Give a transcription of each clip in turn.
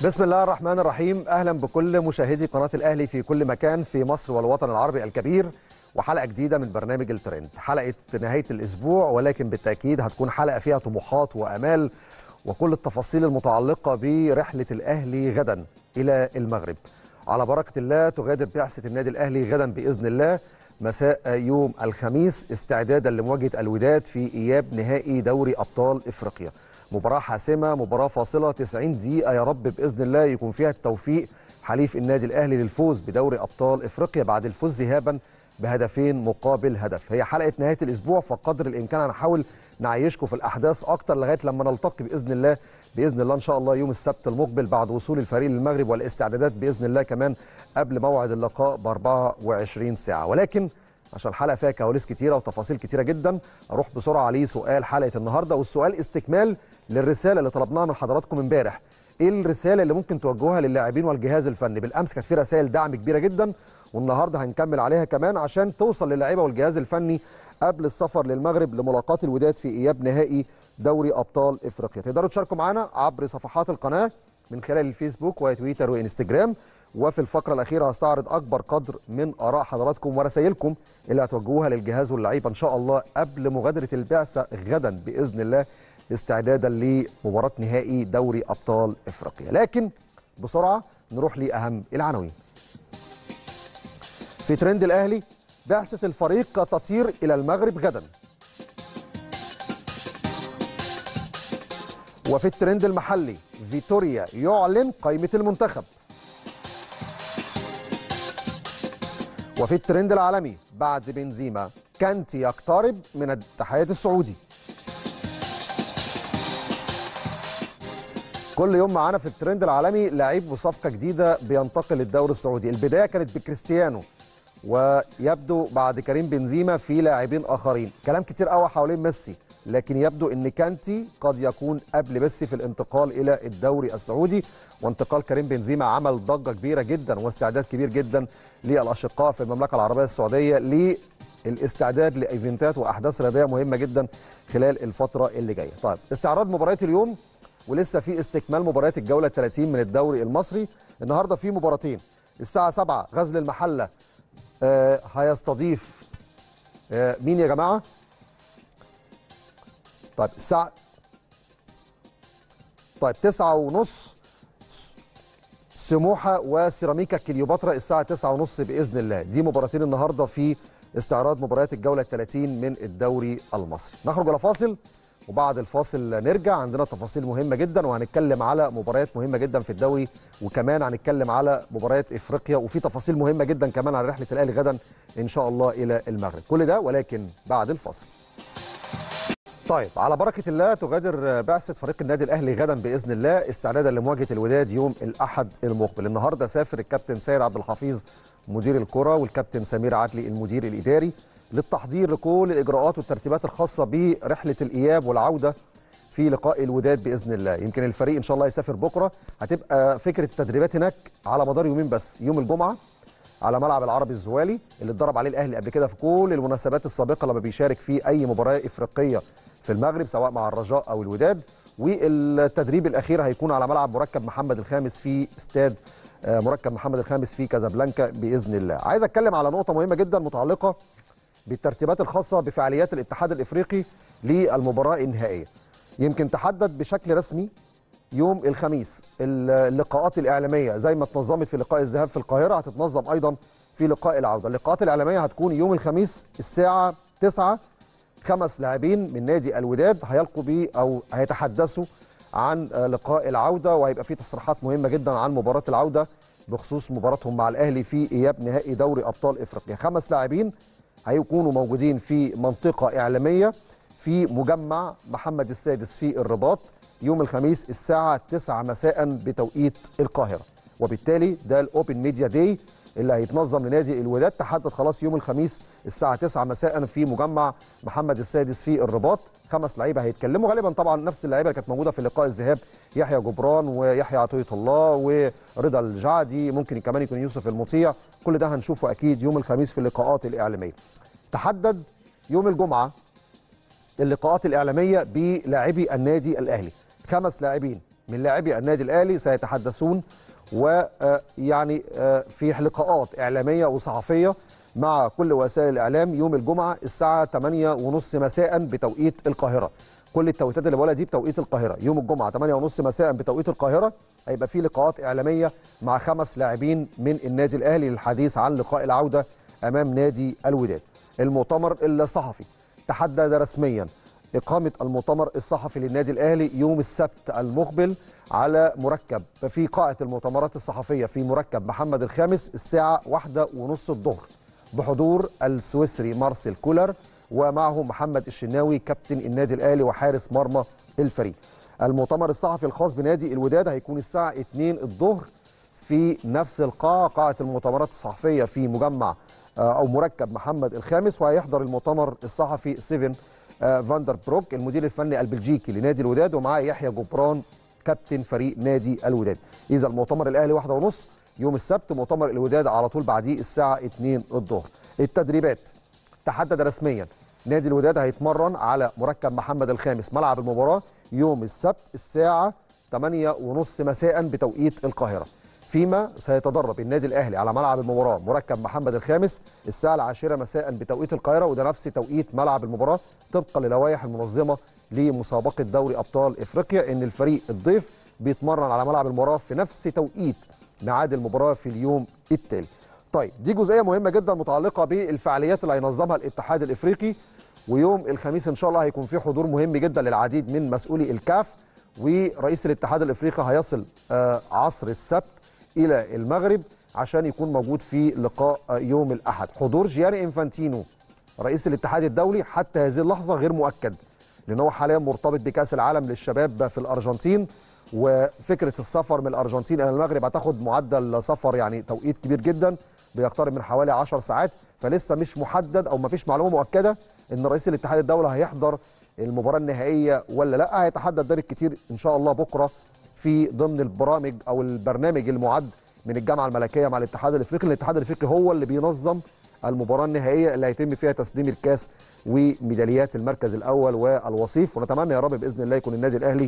بسم الله الرحمن الرحيم اهلا بكل مشاهدي قناه الاهلي في كل مكان في مصر والوطن العربي الكبير وحلقه جديده من برنامج الترند حلقه نهايه الاسبوع ولكن بالتاكيد هتكون حلقه فيها طموحات وامال وكل التفاصيل المتعلقه برحله الاهلي غدا الى المغرب على بركه الله تغادر بعثه النادي الاهلي غدا باذن الله مساء يوم الخميس استعدادا لمواجهه الوداد في اياب نهائي دوري ابطال افريقيا مباراة حاسمة مباراة فاصلة 90 دقيقة يا رب بإذن الله يكون فيها التوفيق حليف النادي الأهلي للفوز بدوري أبطال إفريقيا بعد الفوز ذهابا بهدفين مقابل هدف هي حلقة نهاية الأسبوع فقدر الإمكان هنحاول نعيشكم في الأحداث أكتر لغاية لما نلتقي بإذن الله بإذن الله إن شاء الله يوم السبت المقبل بعد وصول الفريق للمغرب والاستعدادات بإذن الله كمان قبل موعد اللقاء ب 24 ساعة ولكن عشان الحلقه فيها كواليس كتيره وتفاصيل كتيره جدا اروح بسرعه لسؤال حلقه النهارده والسؤال استكمال للرساله اللي طلبناها من حضراتكم امبارح ايه الرساله اللي ممكن توجهوها للاعبين والجهاز الفني بالامس كانت في رسائل دعم كبيره جدا والنهارده هنكمل عليها كمان عشان توصل للاعيبه والجهاز الفني قبل السفر للمغرب لملاقاه الوداد في اياب نهائي دوري ابطال افريقيا تقدروا تشاركوا معنا عبر صفحات القناه من خلال الفيسبوك وتويتر وانستجرام وفي الفقره الاخيره هستعرض اكبر قدر من اراء حضراتكم ورسائلكم اللي هتوجهوها للجهاز واللعيبه ان شاء الله قبل مغادره البعثه غدا باذن الله استعدادا لمباراه نهائي دوري ابطال افريقيا لكن بسرعه نروح لاهم العناوين في ترند الاهلي بعثه الفريق تطير الى المغرب غدا وفي الترند المحلي فيتوريا يعلن قائمه المنتخب وفي الترند العالمي بعد بنزيما كانتي يقترب من الاتحاد السعودي كل يوم معانا في الترند العالمي لعيب وصفقه جديده بينتقل للدوري السعودي البدايه كانت بكريستيانو ويبدو بعد كريم بنزيما في لاعبين اخرين كلام كتير قوي حوالين ميسي لكن يبدو ان كانتي قد يكون قبل ميسي في الانتقال الى الدوري السعودي وانتقال كريم بنزيما عمل ضجه كبيره جدا واستعداد كبير جدا للاشقاء في المملكه العربيه السعوديه للاستعداد لايفنتات واحداث رياضيه مهمه جدا خلال الفتره اللي جايه. طيب استعراض مباريات اليوم ولسه في استكمال مباريات الجوله 30 من الدوري المصري النهارده في مباراتين الساعه 7 غزل المحله آه هيستضيف آه مين يا جماعه؟ طيب الساعة طيب تسعة ونص سموحة وسيراميكا كليوباترا الساعة تسعة ونص بإذن الله دي مباراتين النهاردة في استعراض مباريات الجولة 30 من الدوري المصري نخرج إلى فاصل وبعد الفاصل نرجع عندنا تفاصيل مهمة جدا وهنتكلم على مباريات مهمة جدا في الدوري وكمان هنتكلم على مباريات إفريقيا وفي تفاصيل مهمة جدا كمان على رحلة الأهلي غدا إن شاء الله إلى المغرب كل ده ولكن بعد الفاصل طيب على بركه الله تغادر بعثه فريق النادي الاهلي غدا باذن الله استعدادا لمواجهه الوداد يوم الاحد المقبل النهارده سافر الكابتن سيد عبد الحفيظ مدير الكره والكابتن سمير عدلي المدير الاداري للتحضير لكل الاجراءات والترتيبات الخاصه برحله الاياب والعوده في لقاء الوداد باذن الله يمكن الفريق ان شاء الله يسافر بكره هتبقى فكره التدريبات هناك على مدار يومين بس يوم الجمعه على ملعب العربي الزوالي اللي اتدرب عليه الاهلي قبل كده في كل المناسبات السابقه لما بيشارك في اي مباراه افريقيه في المغرب سواء مع الرجاء او الوداد والتدريب الاخير هيكون على ملعب مركب محمد الخامس في استاد مركب محمد الخامس في كازابلانكا باذن الله. عايز اتكلم على نقطه مهمه جدا متعلقه بالترتيبات الخاصه بفعاليات الاتحاد الافريقي للمباراه النهائيه. يمكن تحدد بشكل رسمي يوم الخميس اللقاءات الاعلاميه زي ما اتنظمت في لقاء الذهاب في القاهره هتتنظم ايضا في لقاء العوده. اللقاءات الاعلاميه هتكون يوم الخميس الساعه 9 خمس لاعبين من نادي الوداد هيلقوا بيه او هيتحدثوا عن لقاء العوده وهيبقى في تصريحات مهمه جدا عن مباراه العوده بخصوص مباراتهم مع الاهلي في اياب نهائي دوري ابطال افريقيا خمس لاعبين هيكونوا موجودين في منطقه اعلاميه في مجمع محمد السادس في الرباط يوم الخميس الساعه 9 مساء بتوقيت القاهره وبالتالي ده الاوبن ميديا داي اللي هيتنظم لنادي الوداد تحدد خلاص يوم الخميس الساعه 9 مساء في مجمع محمد السادس في الرباط خمس لعيبه هيتكلموا غالبا طبعا نفس اللعيبه اللي كانت موجوده في لقاء الذهاب يحيى جبران ويحيى عطيه الله ورضا الجعدي ممكن كمان يكون يوسف المطيع كل ده هنشوفه اكيد يوم الخميس في اللقاءات الاعلاميه تحدد يوم الجمعه اللقاءات الاعلاميه بلاعبي النادي الاهلي خمس لاعبين من لاعبي النادي الاهلي سيتحدثون ويعني في لقاءات اعلاميه وصحفيه مع كل وسائل الاعلام يوم الجمعه الساعه 8:30 مساء بتوقيت القاهره كل التوقيتات اللي بقولها دي بتوقيت القاهره يوم الجمعه 8:30 مساء بتوقيت القاهره هيبقى في لقاءات اعلاميه مع خمس لاعبين من النادي الاهلي للحديث عن لقاء العوده امام نادي الوداد المؤتمر الصحفي تحدد رسميا إقامة المؤتمر الصحفي للنادي الأهلي يوم السبت المقبل على مركب في قاعة المؤتمرات الصحفية في مركب محمد الخامس الساعة واحدة ونص الظهر بحضور السويسري مارسيل كولر ومعه محمد الشناوي كابتن النادي الأهلي وحارس مرمى الفريق المؤتمر الصحفي الخاص بنادي الوداد هيكون الساعة 2 الظهر في نفس القاعة قاعة المؤتمرات الصحفية في مجمع أو مركب محمد الخامس وهيحضر المؤتمر الصحفي سيفن فاندر بروك المدير الفني البلجيكي لنادي الوداد ومعاه يحيى جبران كابتن فريق نادي الوداد اذا المؤتمر الاهلي واحدة ونص يوم السبت مؤتمر الوداد على طول بعديه الساعه 2 الظهر التدريبات تحدد رسميا نادي الوداد هيتمرن على مركب محمد الخامس ملعب المباراه يوم السبت الساعه 8 ونص مساء بتوقيت القاهره فيما سيتدرب النادي الاهلي على ملعب المباراه مركب محمد الخامس الساعه العاشره مساء بتوقيت القاهره وده نفس توقيت ملعب المباراه طبقا للوائح المنظمه لمسابقه دوري ابطال افريقيا ان الفريق الضيف بيتمرن على ملعب المباراه في نفس توقيت ميعاد المباراه في اليوم التالي. طيب دي جزئيه مهمه جدا متعلقه بالفعاليات اللي هينظمها الاتحاد الافريقي ويوم الخميس ان شاء الله هيكون في حضور مهم جدا للعديد من مسؤولي الكاف ورئيس الاتحاد الافريقي هيصل عصر السبت الى المغرب عشان يكون موجود في لقاء يوم الاحد حضور جياني انفانتينو رئيس الاتحاد الدولي حتى هذه اللحظه غير مؤكد لان هو حاليا مرتبط بكاس العالم للشباب في الارجنتين وفكره السفر من الارجنتين الى المغرب هتاخد معدل سفر يعني توقيت كبير جدا بيقترب من حوالي 10 ساعات فلسه مش محدد او ما فيش معلومه مؤكده ان رئيس الاتحاد الدولي هيحضر المباراه النهائيه ولا لا هيتحدد ده بالكتير ان شاء الله بكره في ضمن البرامج او البرنامج المعد من الجامعه الملكيه مع الاتحاد الافريقي الاتحاد الافريقي هو اللي بينظم المباراه النهائيه اللي هيتم فيها تسليم الكاس وميداليات المركز الاول والوصيف ونتمنى يا رب باذن الله يكون النادي الاهلي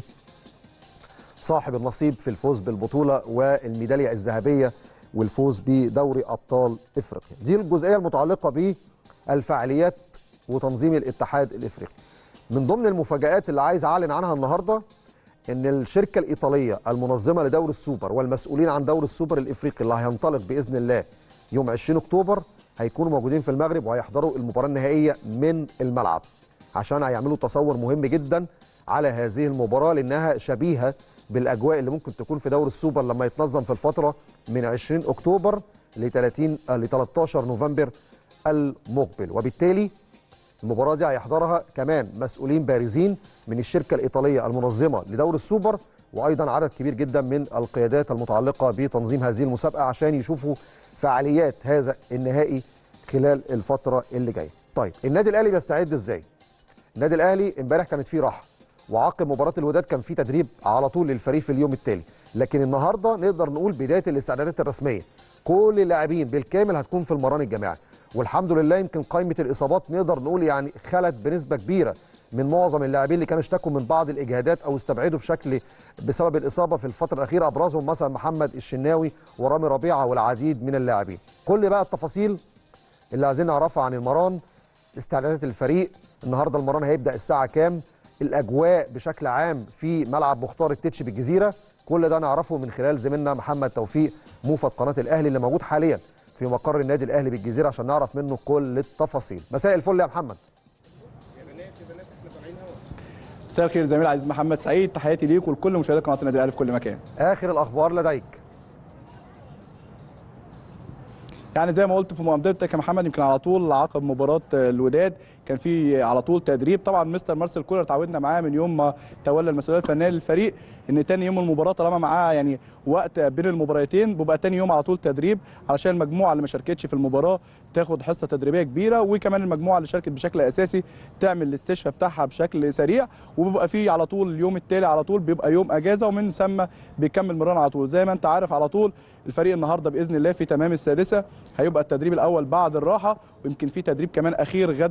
صاحب النصيب في الفوز بالبطوله والميداليه الذهبيه والفوز بدوري ابطال افريقيا. دي الجزئيه المتعلقه بالفعاليات وتنظيم الاتحاد الافريقي. من ضمن المفاجات اللي عايز اعلن عنها النهارده ان الشركه الايطاليه المنظمه لدوري السوبر والمسؤولين عن دوري السوبر الافريقي اللي هينطلق باذن الله يوم 20 اكتوبر هيكونوا موجودين في المغرب وهيحضروا المباراه النهائيه من الملعب عشان هيعملوا تصور مهم جدا على هذه المباراه لانها شبيهه بالاجواء اللي ممكن تكون في دوري السوبر لما يتنظم في الفتره من 20 اكتوبر ل 30 ل 13 نوفمبر المقبل وبالتالي المباراه دي هيحضرها كمان مسؤولين بارزين من الشركه الايطاليه المنظمه لدوري السوبر وايضا عدد كبير جدا من القيادات المتعلقه بتنظيم هذه المسابقه عشان يشوفوا فعاليات هذا النهائي خلال الفتره اللي جايه. طيب النادي الاهلي بيستعد ازاي؟ النادي الاهلي امبارح كانت فيه راحه وعقب مباراه الوداد كان في تدريب على طول للفريق في اليوم التالي لكن النهارده نقدر نقول بدايه الاستعدادات الرسميه كل اللاعبين بالكامل هتكون في المران الجماعي والحمد لله يمكن قائمه الاصابات نقدر نقول يعني خلت بنسبه كبيره من معظم اللاعبين اللي كانوا اشتكوا من بعض الاجهادات او استبعدوا بشكل بسبب الاصابه في الفتره الاخيره ابرزهم مثلا محمد الشناوي ورامي ربيعه والعديد من اللاعبين كل بقى التفاصيل اللي عايزين نعرفها عن المران استعدادات الفريق النهارده المران هيبدا الساعه كام الاجواء بشكل عام في ملعب مختار التتش بالجزيره كل ده نعرفه من خلال زميلنا محمد توفيق موفد قناه الاهلي اللي موجود حاليا في مقر النادي الاهلي بالجزيره عشان نعرف منه كل التفاصيل مساء الفل يا محمد مساء الخير زميل عزيز محمد سعيد تحياتي ليك ولكل مشاهدي قناه النادي الاهلي في كل مكان اخر الاخبار لديك يعني زي ما قلت في مقدمتك يا محمد يمكن على طول عقب مباراه الوداد كان في على طول تدريب طبعا مستر مارسيل كولر تعودنا معاه من يوم ما تولى المسؤوليه الفنيه للفريق ان تاني يوم المباراه طالما معاه يعني وقت بين المباراتين بيبقى تاني يوم على طول تدريب علشان المجموعه اللي ما شاركتش في المباراه تاخد حصه تدريبيه كبيره وكمان المجموعه اللي شاركت بشكل اساسي تعمل الاستشفاء بتاعها بشكل سريع وبيبقى في على طول اليوم التالي على طول بيبقى يوم اجازه ومن ثم بيكمل مران على طول زي ما انت عارف على طول الفريق النهارده باذن الله في تمام السادسه هيبقى التدريب الاول بعد الراحه ويمكن في تدريب كمان اخير غدا باذن الله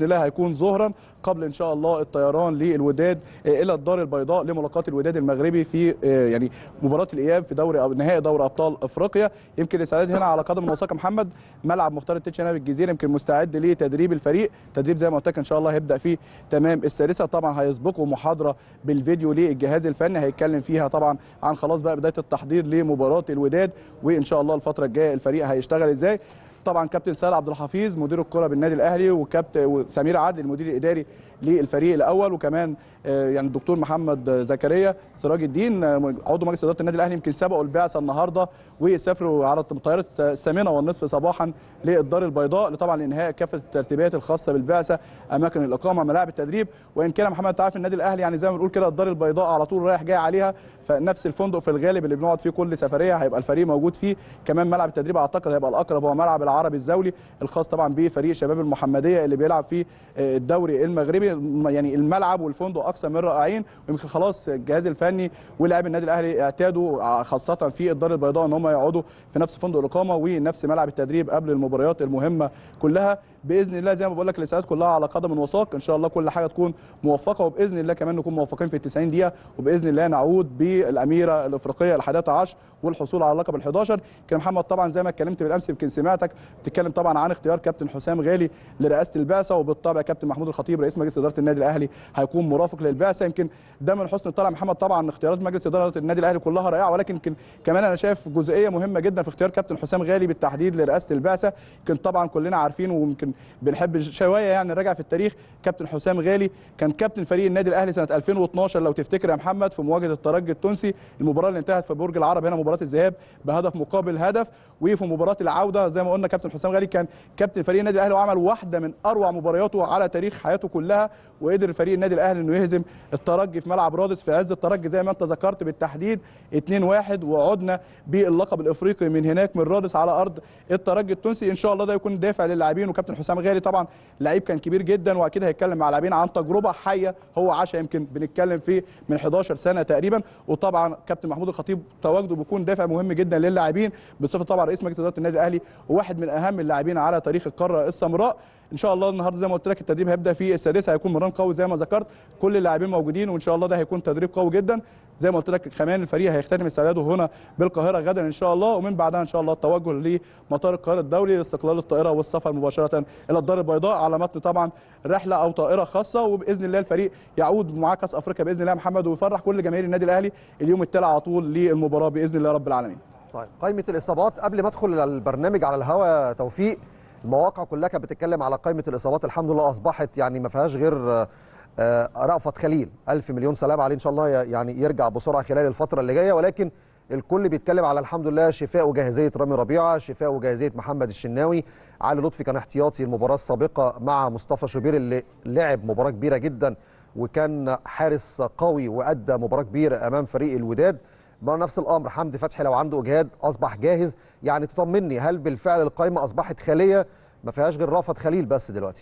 الله هيكون ظهرا قبل ان شاء الله الطيران للوداد آه، الى الدار البيضاء لملاقاه الوداد المغربي في آه، يعني مباراه الاياب في دوري أو نهائي دوري ابطال افريقيا يمكن الاستعداد هنا على قدم وساق محمد ملعب مختار التتش هنا بالجزيره يمكن مستعد لتدريب الفريق تدريب زي ما قلت لك ان شاء الله هيبدا فيه تمام السادسه طبعا هيسبقه محاضره بالفيديو للجهاز الفني هيتكلم فيها طبعا عن خلاص بقى بدايه التحضير لمباراه الوداد وان شاء الله الفتره الجايه الفريق هيشتغل ازاي طبعا كابتن سهل عبد الحفيظ مدير الكره بالنادي الاهلي وكابتن وسمير عادل المدير الاداري للفريق الاول وكمان آه، يعني الدكتور محمد زكريا سراج الدين آه، عضو مجلس اداره النادي الاهلي يمكن سبقوا البعثه النهارده وسافروا على الطياره الثامنه والنصف صباحا للدار البيضاء طبعا لانهاء كافه الترتيبات الخاصه بالبعثه اماكن الاقامه ملاعب التدريب وان كان محمد تعرف النادي الاهلي يعني زي ما بنقول كده الدار البيضاء على طول رايح جاي عليها فنفس الفندق في الغالب اللي بنقعد فيه كل سفريه هيبقى الفريق موجود فيه كمان ملعب التدريب اعتقد هيبقى الاقرب هو ملعب العربي الزولي الخاص طبعا بفريق شباب المحمديه اللي بيلعب في آه، الدوري المغربي يعني الملعب والفندق اكثر من رائعين ويمكن خلاص الجهاز الفني ولاعبي النادي الاهلي اعتادوا ع- خاصه في الدار البيضاء ان هم يقعدوا في نفس فندق الاقامه ونفس ملعب التدريب قبل المباريات المهمه كلها باذن الله زي ما بقول لك الاستعدادات كلها على قدم وساق ان شاء الله كل حاجه تكون موفقه وباذن الله كمان نكون موفقين في ال 90 دقيقه وباذن الله نعود بالاميره الافريقيه الحادية عشر والحصول على لقب ال 11 كان محمد طبعا زي ما اتكلمت بالامس يمكن سمعتك بتتكلم طبعا عن اختيار كابتن حسام غالي لرئاسه البعثه وبالطبع كابتن محمود الخطيب رئيس مجلس اداره النادي الاهلي هيكون مرافق للبعثه يمكن ده من حسن طلع محمد طبعا اختيارات مجلس اداره النادي الاهلي كلها رائعه ولكن يمكن كمان انا شايف جزئيه مهمه جدا في اختيار كابتن حسام غالي بالتحديد لرئاسه البعثه يمكن طبعا كلنا عارفين ويمكن بنحب شويه يعني نراجع في التاريخ كابتن حسام غالي كان كابتن فريق النادي الاهلي سنه 2012 لو تفتكر يا محمد في مواجهه الترجي التونسي المباراه اللي انتهت في برج العرب هنا مباراه الذهاب بهدف مقابل هدف وفي مباراه العوده زي ما قلنا كابتن حسام غالي كان كابتن فريق النادي الاهلي وعمل واحده من اروع مبارياته على تاريخ حياته كلها وقدر فريق النادي الاهلي انه يهزم الترجي في ملعب رادس في عز الترجي زي ما انت ذكرت بالتحديد 2-1 وعدنا باللقب الافريقي من هناك من رادس على ارض الترجي التونسي ان شاء الله ده يكون دافع للاعبين وكابتن حسام غالي طبعا لعيب كان كبير جدا واكيد هيتكلم مع لاعبين عن تجربه حيه هو عاشها يمكن بنتكلم فيه من 11 سنه تقريبا وطبعا كابتن محمود الخطيب تواجده بيكون دافع مهم جدا للاعبين بصفه طبعا رئيس مجلس اداره النادي الاهلي وواحد من اهم اللاعبين على تاريخ القاره السمراء ان شاء الله النهارده زي ما قلت لك التدريب هيبدا في السادسه هيكون مران قوي زي ما ذكرت كل اللاعبين موجودين وان شاء الله ده هيكون تدريب قوي جدا زي ما قلت لك كمان الفريق هيختتم استعداده هنا بالقاهره غدا ان شاء الله ومن بعدها ان شاء الله التوجه لمطار القاهره الدولي لاستقلال الطائره والسفر مباشره الى الدار البيضاء على متن طبعا رحله او طائره خاصه وباذن الله الفريق يعود مع كاس افريقيا باذن الله يا محمد ويفرح كل جماهير النادي الاهلي اليوم التالي على طول للمباراه باذن الله رب العالمين طيب قائمه الاصابات قبل ما ادخل البرنامج على الهوا توفيق المواقع كلها كانت بتتكلم على قائمه الاصابات الحمد لله اصبحت يعني ما فيهاش غير آه، آه، رأفت خليل ألف مليون سلام عليه إن شاء الله ي- يعني يرجع بسرعة خلال الفترة اللي جاية ولكن الكل بيتكلم على الحمد لله شفاء وجاهزية رامي ربيعة شفاء وجاهزية محمد الشناوي علي لطفي كان احتياطي المباراة السابقة مع مصطفى شوبير اللي لعب مباراة كبيرة جدا وكان حارس قوي وأدى مباراة كبيرة أمام فريق الوداد بقى نفس الامر حمدي فتحي لو عنده اجهاد اصبح جاهز يعني تطمني هل بالفعل القائمه اصبحت خاليه ما فيهاش غير رافت خليل بس دلوقتي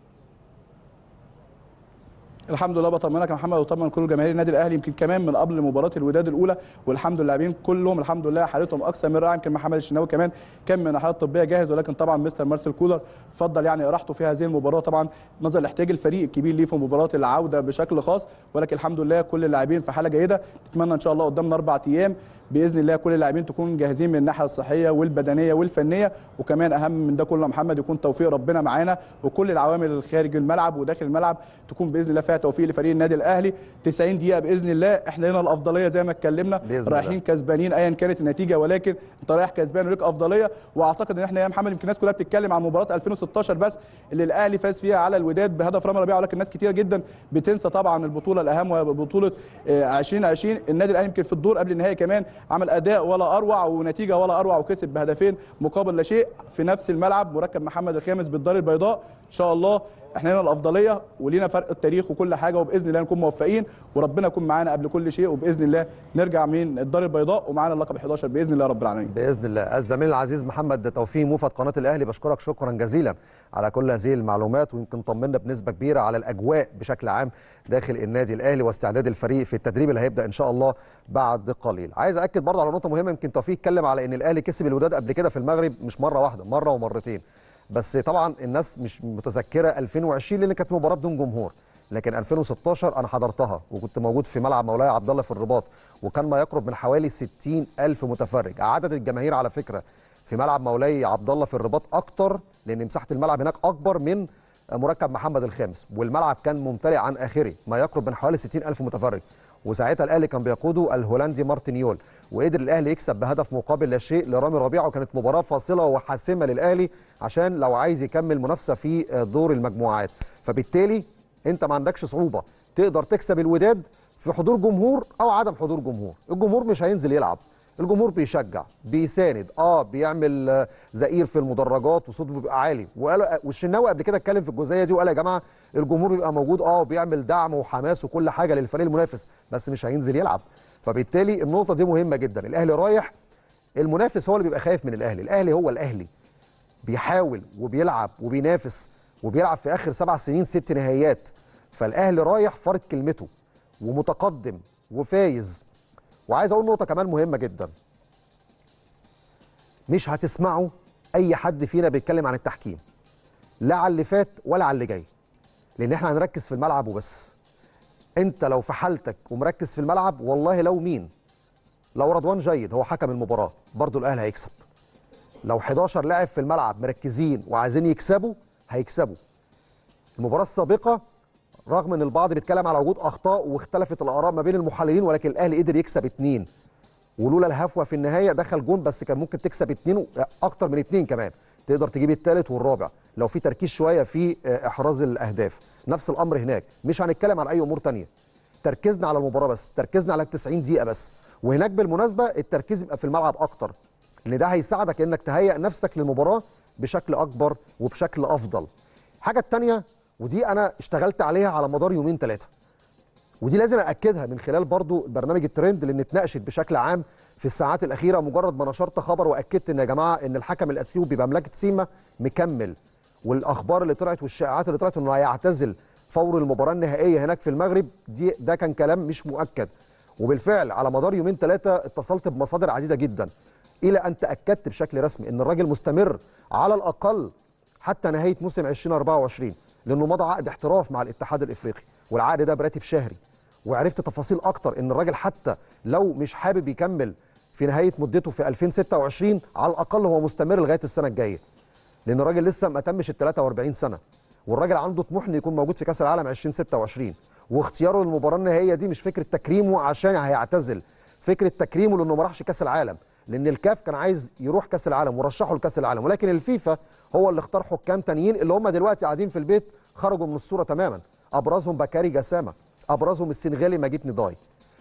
الحمد لله بطمنك يا محمد وطمن كل جماهير النادي الاهلي يمكن كمان من قبل مباراه الوداد الاولى والحمد لله اللاعبين كلهم الحمد لله حالتهم اكثر من رائعه يمكن محمد الشناوي كمان كان من الناحيه الطبيه جاهز ولكن طبعا مستر مارسيل كولر فضل يعني راحته في هذه المباراه طبعا نظرا لاحتياج الفريق الكبير ليه في مباراه العوده بشكل خاص ولكن الحمد لله كل اللاعبين في حاله جيده نتمنى ان شاء الله قدامنا اربع ايام باذن الله كل اللاعبين تكون جاهزين من الناحيه الصحيه والبدنيه والفنيه وكمان اهم من ده كله يا محمد يكون توفيق ربنا معانا وكل العوامل الخارج الملعب وداخل الملعب تكون باذن الله فيها توفيق لفريق النادي الاهلي 90 دقيقه باذن الله احنا لنا الافضليه زي ما اتكلمنا بإذن الله. رايحين كسبانين ايا كانت النتيجه ولكن انت رايح كسبان وليك افضليه واعتقد ان احنا يا محمد يمكن الناس كلها بتتكلم عن مباراه 2016 بس اللي الاهلي فاز فيها على الوداد بهدف رامي ربيعه ولكن ناس كتير جدا بتنسى طبعا البطوله الاهم وهي بطوله آه، 2020 النادي الاهلي يمكن في الدور قبل النهائي كمان عمل اداء ولا اروع ونتيجه ولا اروع وكسب بهدفين مقابل لا شيء في نفس الملعب مركب محمد الخامس بالدار البيضاء ان شاء الله احنا لنا الافضليه ولينا فرق التاريخ وكل حاجه وباذن الله نكون موفقين وربنا يكون معانا قبل كل شيء وباذن الله نرجع من الدار البيضاء ومعانا اللقب 11 باذن الله رب العالمين باذن الله الزميل العزيز محمد توفيق موفد قناه الاهلي بشكرك شكرا جزيلا على كل هذه المعلومات ويمكن طمنا بنسبه كبيره على الاجواء بشكل عام داخل النادي الاهلي واستعداد الفريق في التدريب اللي هيبدا ان شاء الله بعد قليل عايز اكد برضه على نقطه مهمه يمكن توفيق اتكلم على ان الاهلي كسب الوداد قبل كده في المغرب مش مره واحده مره ومرتين بس طبعا الناس مش متذكره 2020 لان كانت مباراه بدون جمهور لكن 2016 انا حضرتها وكنت موجود في ملعب مولاي عبد الله في الرباط وكان ما يقرب من حوالي 60 الف متفرج عدد الجماهير على فكره في ملعب مولاي عبد الله في الرباط اكتر لان مساحه الملعب هناك اكبر من مركب محمد الخامس والملعب كان ممتلئ عن اخره ما يقرب من حوالي 60 الف متفرج وساعتها الاهلي كان بيقوده الهولندي مارتن يول وقدر الاهلي يكسب بهدف مقابل لا شيء لرامي ربيعه وكانت مباراه فاصله وحاسمه للاهلي عشان لو عايز يكمل منافسه في دور المجموعات فبالتالي انت ما عندكش صعوبه تقدر تكسب الوداد في حضور جمهور او عدم حضور جمهور الجمهور مش هينزل يلعب الجمهور بيشجع بيساند اه بيعمل آه، زئير في المدرجات وصوته بيبقى عالي وقال والشناوي قبل كده اتكلم في الجزئيه دي وقال يا جماعه الجمهور بيبقى موجود اه وبيعمل دعم وحماس وكل حاجه للفريق المنافس بس مش هينزل يلعب فبالتالي النقطه دي مهمه جدا الاهلي رايح المنافس هو اللي بيبقى خايف من الاهلي الاهلي هو الاهلي بيحاول وبيلعب وبينافس وبيلعب في اخر سبع سنين ست نهائيات فالاهلي رايح فارض كلمته ومتقدم وفايز وعايز اقول نقطه كمان مهمه جدا مش هتسمعوا اي حد فينا بيتكلم عن التحكيم لا على اللي فات ولا على اللي جاي لان احنا هنركز في الملعب وبس انت لو في حالتك ومركز في الملعب والله لو مين لو رضوان جيد هو حكم المباراه برضو الاهلي هيكسب لو 11 لاعب في الملعب مركزين وعايزين يكسبوا هيكسبوا المباراه السابقه رغم ان البعض بيتكلم على وجود اخطاء واختلفت الاراء ما بين المحللين ولكن الاهلي قدر يكسب اتنين ولولا الهفوه في النهايه دخل جون بس كان ممكن تكسب اتنين و- اكتر من اتنين كمان تقدر تجيب الثالث والرابع لو في تركيز شويه في آه، احراز الاهداف نفس الامر هناك مش هنتكلم عن اي امور تانية تركيزنا على المباراه بس تركيزنا على ال 90 دقيقه بس وهناك بالمناسبه التركيز يبقى في الملعب اكتر لان ده هيساعدك انك تهيئ نفسك للمباراه بشكل اكبر وبشكل افضل الحاجه الثانيه ودي انا اشتغلت عليها على مدار يومين ثلاثه ودي لازم اكدها من خلال برضو برنامج الترند لان اتناقشت بشكل عام في الساعات الاخيره مجرد ما نشرت خبر واكدت ان يا جماعه ان الحكم الاثيوبي بمملكه سيما مكمل والاخبار اللي طلعت والشائعات اللي طلعت انه هيعتزل فور المباراه النهائيه هناك في المغرب دي ده كان كلام مش مؤكد وبالفعل على مدار يومين ثلاثه اتصلت بمصادر عديده جدا الى ان تاكدت بشكل رسمي ان الراجل مستمر على الاقل حتى نهايه موسم 2024 لانه مضى عقد احتراف مع الاتحاد الافريقي والعقد ده براتب شهري وعرفت تفاصيل اكتر ان الراجل حتى لو مش حابب يكمل في نهايه مدته في 2026 على الاقل هو مستمر لغايه السنه الجايه لان الراجل لسه ما تمش ال 43 سنه والراجل عنده طموح انه يكون موجود في كاس العالم 2026 واختياره للمباراه النهائيه دي مش فكره تكريمه عشان هيعتزل فكره تكريمه لانه ما راحش كاس العالم لان الكاف كان عايز يروح كاس العالم ورشحه لكاس العالم ولكن الفيفا هو اللي اختار حكام تانيين اللي هم دلوقتي قاعدين في البيت خرجوا من الصوره تماما ابرزهم بكاري جسامه ابرزهم السنغالي مجيد نداي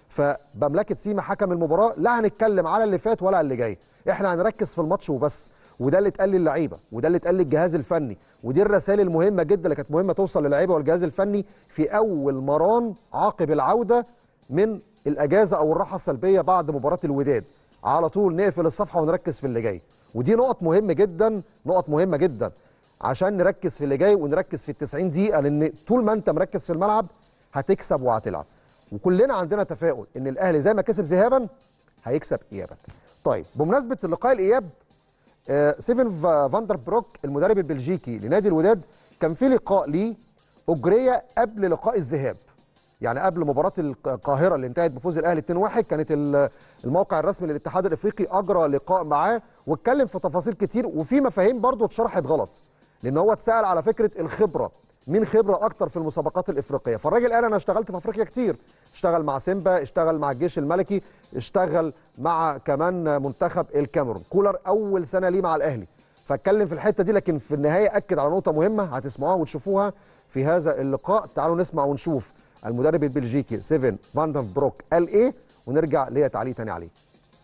فبملكه سيما حكم المباراه لا هنتكلم على اللي فات ولا على اللي جاي احنا هنركز في الماتش وبس وده اللي اتقال للعيبه وده اللي اتقال للجهاز الفني ودي الرسائل المهمه جدا اللي كانت مهمه توصل للعيبه والجهاز الفني في اول مران عقب العوده من الاجازه او الراحه السلبيه بعد مباراه الوداد على طول نقفل الصفحه ونركز في اللي جاي ودي نقط مهمه جدا نقط مهمه جدا عشان نركز في اللي جاي ونركز في ال 90 دقيقه لان طول ما انت مركز في الملعب هتكسب وهتلعب وكلنا عندنا تفاؤل ان الاهلي زي ما كسب ذهابا هيكسب ايابا طيب بمناسبه اللقاء الاياب آه، سيفن فا- فاندر بروك المدرب البلجيكي لنادي الوداد كان في لقاء ليه اجري قبل لقاء الذهاب يعني قبل مباراه الق- القاهره اللي انتهت بفوز الاهلي 2-1 كانت ال- الموقع الرسمي للاتحاد الافريقي اجرى لقاء معاه واتكلم في تفاصيل كتير وفي مفاهيم برضه اتشرحت غلط لان هو اتسال على فكره الخبره مين خبره اكتر في المسابقات الافريقيه فالراجل قال انا اشتغلت في افريقيا كتير اشتغل مع سيمبا اشتغل مع الجيش الملكي اشتغل مع كمان منتخب الكاميرون كولر اول سنه ليه مع الاهلي فاتكلم في الحته دي لكن في النهايه اكد على نقطه مهمه هتسمعوها وتشوفوها في هذا اللقاء تعالوا نسمع ونشوف المدرب البلجيكي سيفن فاندن بروك قال ايه ونرجع ليا تعليق تاني عليه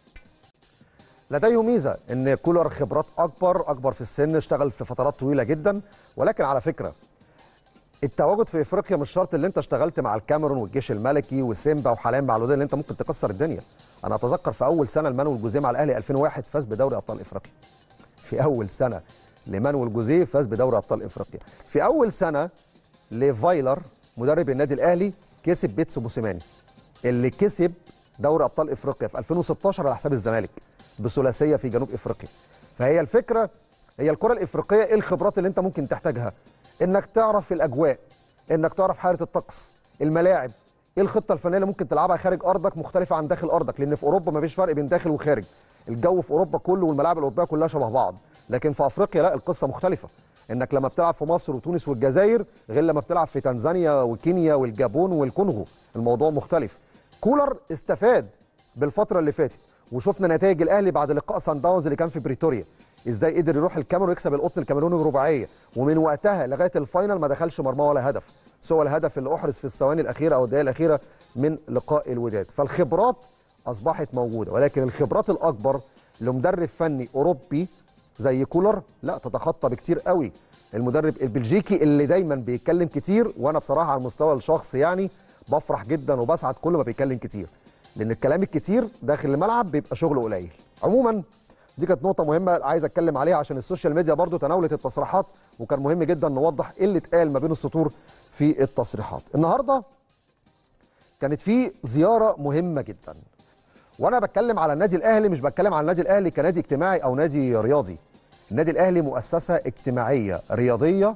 لديه ميزه ان كولر خبرات اكبر اكبر في السن اشتغل في فترات طويله جدا ولكن على فكره التواجد في افريقيا مش شرط اللي انت اشتغلت مع الكاميرون والجيش الملكي وسيمبا وحاليا مع الوداد اللي انت ممكن تكسر الدنيا انا اتذكر في اول سنه لمانويل جوزيه مع الاهلي 2001 فاز بدوري ابطال افريقيا في اول سنه لمانويل جوزيه فاز بدوري ابطال افريقيا في اول سنه لفايلر مدرب النادي الاهلي كسب بيتسو موسيماني اللي كسب دوري ابطال افريقيا في 2016 على حساب الزمالك بثلاثيه في جنوب افريقيا فهي الفكره هي الكره الافريقيه ايه الخبرات اللي انت ممكن تحتاجها انك تعرف الاجواء انك تعرف حاله الطقس الملاعب ايه الخطه الفنيه اللي ممكن تلعبها خارج ارضك مختلفه عن داخل ارضك لان في اوروبا مفيش فرق بين داخل وخارج الجو في اوروبا كله والملاعب الاوروبيه كلها شبه بعض لكن في افريقيا لا القصه مختلفه انك لما بتلعب في مصر وتونس والجزائر غير لما بتلعب في تنزانيا وكينيا والجابون والكونغو الموضوع مختلف كولر استفاد بالفتره اللي فاتت وشفنا نتائج الاهلي بعد لقاء سان داونز اللي كان في بريتوريا ازاي قدر يروح الكاميرون ويكسب القطن الكاميروني برباعيه ومن وقتها لغايه الفاينل ما دخلش مرمى ولا هدف سوى الهدف اللي احرز في الثواني الاخيره او الدقائق الاخيره من لقاء الوداد فالخبرات اصبحت موجوده ولكن الخبرات الاكبر لمدرب فني اوروبي زي كولر لا تتخطى بكتير قوي المدرب البلجيكي اللي دايما بيتكلم كتير وانا بصراحه على المستوى الشخصي يعني بفرح جدا وبسعد كل ما بيتكلم كتير لان الكلام الكتير داخل الملعب بيبقى شغله قليل عموما دي كانت نقطه مهمه عايز اتكلم عليها عشان السوشيال ميديا برضو تناولت التصريحات وكان مهم جدا نوضح ايه اللي اتقال ما بين السطور في التصريحات النهارده كانت في زياره مهمه جدا وانا بتكلم على النادي الاهلي مش بتكلم على النادي الاهلي كنادي اجتماعي او نادي رياضي النادي الاهلي مؤسسه اجتماعيه رياضيه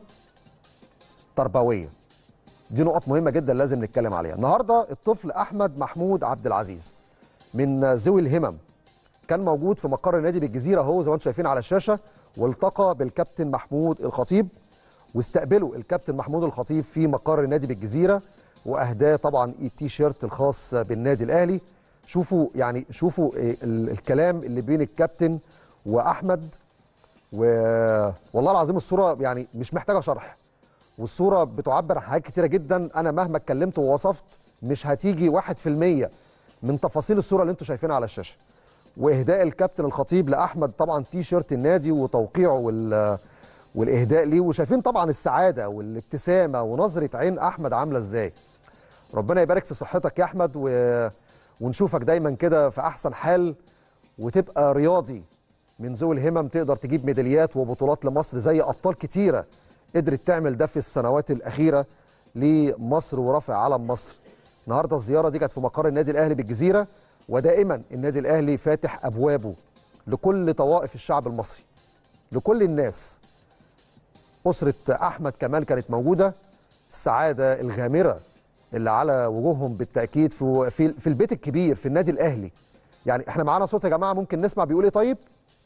تربويه دي نقط مهمه جدا لازم نتكلم عليها النهارده الطفل احمد محمود عبد العزيز من ذوي الهمم كان موجود في مقر النادي بالجزيره هو زي ما انتم شايفين على الشاشه والتقى بالكابتن محمود الخطيب واستقبلوا الكابتن محمود الخطيب في مقر النادي بالجزيره واهداه طبعا التي شيرت الخاص بالنادي الاهلي شوفوا يعني شوفوا ال- الكلام اللي بين الكابتن واحمد و... والله العظيم الصوره يعني مش محتاجه شرح والصوره بتعبر عن حاجات كتيره جدا انا مهما اتكلمت ووصفت مش هتيجي 1% من تفاصيل الصوره اللي انتم شايفينها على الشاشه واهداء الكابتن الخطيب لاحمد طبعا تي شيرت النادي وتوقيعه وال والاهداء ليه وشايفين طبعا السعاده والابتسامه ونظره عين احمد عامله ازاي ربنا يبارك في صحتك يا احمد و... ونشوفك دايما كده في احسن حال وتبقى رياضي من ذوي الهمم تقدر تجيب ميداليات وبطولات لمصر زي ابطال كتيره قدرت تعمل ده في السنوات الاخيره لمصر ورفع علم مصر النهارده الزياره دي كانت في مقر النادي الاهلي بالجزيره ودائما النادي الاهلي فاتح ابوابه لكل طوائف الشعب المصري لكل الناس اسره احمد كمان كانت موجوده السعاده الغامره اللي على وجوههم بالتاكيد في في, في البيت الكبير في النادي الاهلي يعني احنا معانا صوت يا جماعه ممكن نسمع بيقول ايه طيب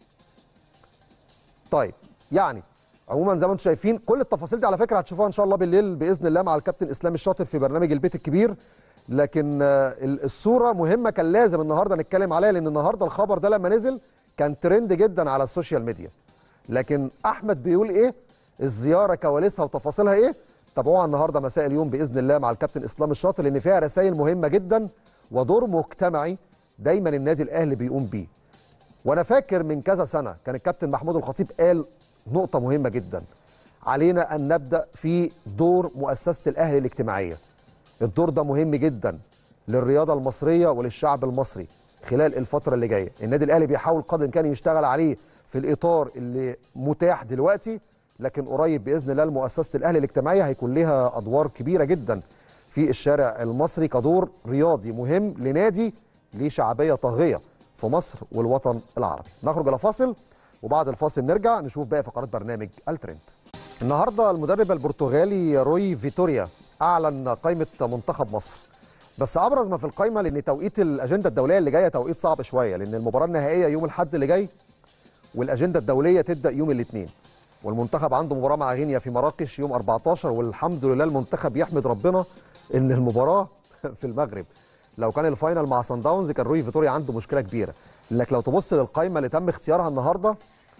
طيب يعني عموما زي ما انتم شايفين كل التفاصيل دي على فكره هتشوفوها ان شاء الله بالليل باذن الله مع الكابتن اسلام الشاطر في برنامج البيت الكبير لكن آه، ال- الصوره مهمه كان لازم النهارده نتكلم عليها لان النهارده الخبر ده لما نزل كان ترند جدا على السوشيال ميديا لكن احمد بيقول ايه الزياره كواليسها وتفاصيلها ايه تابعوها النهارده مساء اليوم باذن الله مع الكابتن اسلام الشاطر لان فيها رسائل مهمه جدا ودور مجتمعي دايما النادي الاهلي بيقوم بيه وانا فاكر من كذا سنه كان الكابتن محمود الخطيب قال نقطه مهمه جدا علينا ان نبدا في دور مؤسسه الاهلي الاجتماعيه الدور ده مهم جدا للرياضه المصريه وللشعب المصري خلال الفتره اللي جايه النادي الاهلي بيحاول قدر الامكان يشتغل عليه في الاطار اللي متاح دلوقتي لكن قريب باذن الله مؤسسه الاهلي الاجتماعيه هيكون لها ادوار كبيره جدا في الشارع المصري كدور رياضي مهم لنادي ليه شعبيه طاغيه في مصر والوطن العربي نخرج الى فاصل وبعد الفاصل نرجع نشوف باقي فقرات برنامج الترند النهارده المدرب البرتغالي روي فيتوريا اعلن قائمه منتخب مصر بس ابرز ما في القائمه لان توقيت الاجنده الدوليه اللي جايه توقيت صعب شويه لان المباراه النهائيه يوم الاحد اللي جاي والاجنده الدوليه تبدا يوم الاثنين والمنتخب عنده مباراه مع غينيا في مراكش يوم 14 والحمد لله المنتخب يحمد ربنا ان المباراه في المغرب لو كان الفاينل مع سان داونز كان روي فيتوريا عنده مشكله كبيره لكن لو تبص للقائمه اللي تم اختيارها النهارده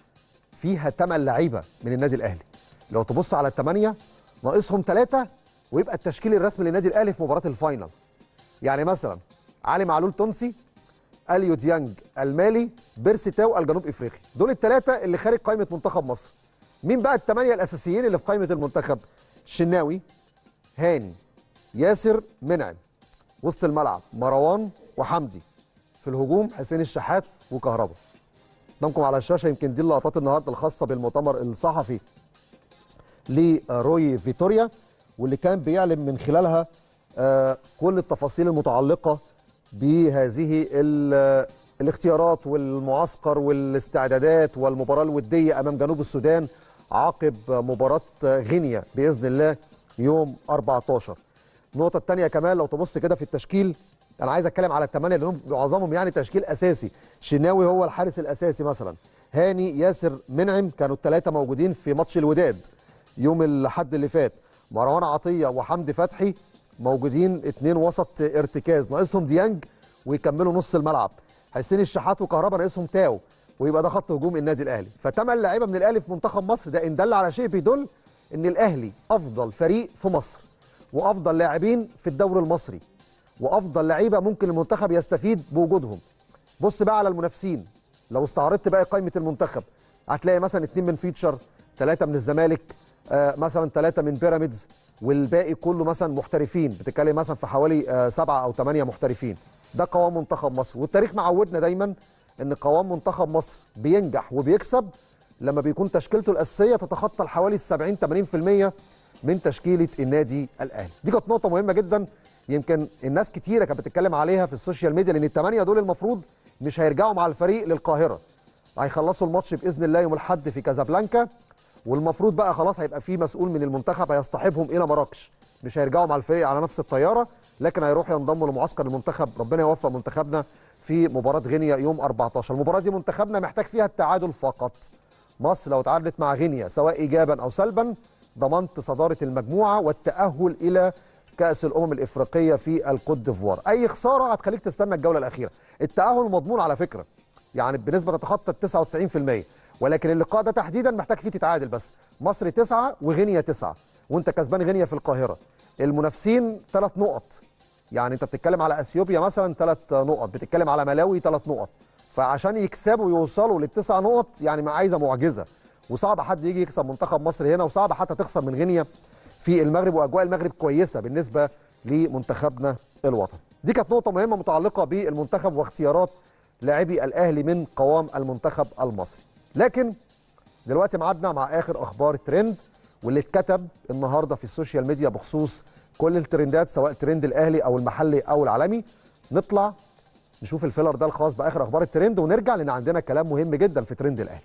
فيها 8 لعيبه من النادي الاهلي لو تبص على الثمانيه ناقصهم ثلاثه ويبقى التشكيل الرسمي للنادي الاهلي في مباراه الفاينل يعني مثلا علي معلول تونسي اليو ديانج المالي بيرسي تاو الجنوب افريقي دول الثلاثه اللي خارج قائمه منتخب مصر مين بقى الثمانيه الاساسيين اللي في قائمه المنتخب شناوي هاني ياسر منعم وسط الملعب مروان وحمدي في الهجوم حسين الشحات وكهربا قدامكم على الشاشه يمكن دي اللقطات النهارده الخاصه بالمؤتمر الصحفي لروي فيتوريا واللي كان بيعلن من خلالها آه، كل التفاصيل المتعلقه بهذه ال- الاختيارات والمعسكر والاستعدادات والمباراه الوديه امام جنوب السودان عقب مباراه غينيا باذن الله يوم 14 النقطه الثانيه كمان لو تبص كده في التشكيل انا عايز اتكلم على الثمانيه اللي هم معظمهم يعني تشكيل اساسي شناوي هو الحارس الاساسي مثلا هاني ياسر منعم كانوا الثلاثه موجودين في ماتش الوداد يوم الاحد اللي فات مروان عطيه وحمدي فتحي موجودين اتنين وسط ارتكاز ناقصهم ديانج ويكملوا نص الملعب حسين الشحات وكهربا ناقصهم تاو ويبقى ده خط هجوم النادي الاهلي فثمان لعيبه من الاهلي في منتخب مصر ده ان دل على شيء بيدل ان الاهلي افضل فريق في مصر وافضل لاعبين في الدوري المصري وافضل لعيبه ممكن المنتخب يستفيد بوجودهم بص بقى على المنافسين لو استعرضت بقى قائمه المنتخب هتلاقي مثلا اثنين من فيتشر ثلاثه من الزمالك آه مثلا ثلاثه من بيراميدز والباقي كله مثلا محترفين بتتكلم مثلا في حوالي آه سبعه او ثمانيه محترفين ده قوام منتخب مصر والتاريخ معودنا دايما ان قوام منتخب مصر بينجح وبيكسب لما بيكون تشكيلته الاساسيه تتخطى حوالي ال 70 80% من تشكيله النادي الاهلي دي كانت نقطه مهمه جدا يمكن الناس كتيره كانت بتتكلم عليها في السوشيال ميديا لان الثمانيه دول المفروض مش هيرجعوا مع الفريق للقاهره هيخلصوا الماتش باذن الله يوم الاحد في كازابلانكا والمفروض بقى خلاص هيبقى في مسؤول من المنتخب هيصطحبهم الى مراكش مش هيرجعوا مع الفريق على نفس الطياره لكن هيروحوا ينضموا لمعسكر المنتخب ربنا يوفق منتخبنا في مباراه غينيا يوم 14 المباراه دي منتخبنا محتاج فيها التعادل فقط مصر لو تعادلت مع غينيا سواء ايجابا او سلبا ضمنت صداره المجموعه والتاهل الى كاس الامم الافريقيه في الكوت ديفوار اي خساره هتخليك تستنى الجوله الاخيره التاهل مضمون على فكره يعني بنسبه تتخطى ال 99% ولكن اللقاء ده تحديدا محتاج فيه تتعادل بس مصر تسعة وغينيا تسعة وانت كسبان غينيا في القاهره المنافسين ثلاث نقط يعني انت بتتكلم على اثيوبيا مثلا ثلاث نقط بتتكلم على ملاوي ثلاث نقط فعشان يكسبوا يوصلوا للتسع نقط يعني ما عايزه معجزه وصعب حد يجي يكسب منتخب مصر هنا وصعب حتى تخسر من غينيا في المغرب واجواء المغرب كويسه بالنسبه لمنتخبنا الوطني دي كانت نقطه مهمه متعلقه بالمنتخب واختيارات لاعبي الاهلي من قوام المنتخب المصري لكن دلوقتي معادنا مع اخر اخبار الترند واللي اتكتب النهارده في السوشيال ميديا بخصوص كل الترندات سواء ترند الاهلي او المحلي او العالمي نطلع نشوف الفيلر ده الخاص باخر اخبار الترند ونرجع لان عندنا كلام مهم جدا في ترند الاهلي